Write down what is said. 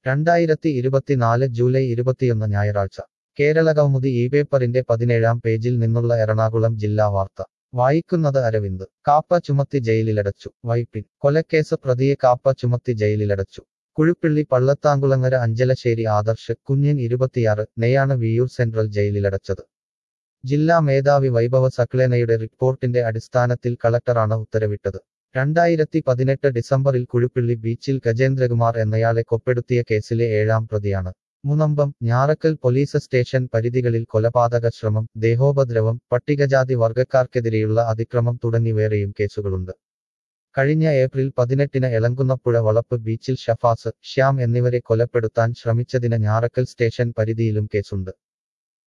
രണ്ടായിരത്തി ഇരുപത്തിനാല് ജൂലൈ ഇരുപത്തിയൊന്ന് ഞായറാഴ്ച കേരള കൗമുദി ഈ പേപ്പറിന്റെ പതിനേഴാം പേജിൽ നിന്നുള്ള എറണാകുളം ജില്ലാ വാർത്ത വായിക്കുന്നത് അരവിന്ദ് കാപ്പ ചുമത്തി ജയിലിലടച്ചു വൈപ്പിൻ കൊലക്കേസ് പ്രതിയെ കാപ്പ ചുമത്തി ജയിലിലടച്ചു കുഴുപ്പിള്ളി പള്ളത്താങ്കുളങ്ങര അഞ്ചലശ്ശേരി ആദർശ് കുഞ്ഞൻ ഇരുപത്തിയാറ് നെയാണ് വിയൂർ സെൻട്രൽ ജയിലിലടച്ചത് ജില്ലാ മേധാവി വൈഭവ സക്ലേനയുടെ റിപ്പോർട്ടിന്റെ അടിസ്ഥാനത്തിൽ കളക്ടറാണ് ഉത്തരവിട്ടത് രണ്ടായിരത്തി പതിനെട്ട് ഡിസംബറിൽ കുഴുപ്പിള്ളി ബീച്ചിൽ ഗജേന്ദ്രകുമാർ എന്നയാളെ കൊപ്പെടുത്തിയ കേസിലെ ഏഴാം പ്രതിയാണ് മുനമ്പം ഞാറക്കൽ പോലീസ് സ്റ്റേഷൻ പരിധികളിൽ കൊലപാതക ശ്രമം ദേഹോപദ്രവം പട്ടികജാതി വർഗക്കാർക്കെതിരെയുള്ള അതിക്രമം തുടങ്ങി വേറെയും കേസുകളുണ്ട് കഴിഞ്ഞ ഏപ്രിൽ പതിനെട്ടിന് എളങ്കുന്നപ്പുഴ വളപ്പ് ബീച്ചിൽ ഷഫാസ് ശ്യാം എന്നിവരെ കൊലപ്പെടുത്താൻ ശ്രമിച്ചതിന് ഞാറക്കൽ സ്റ്റേഷൻ പരിധിയിലും കേസുണ്ട്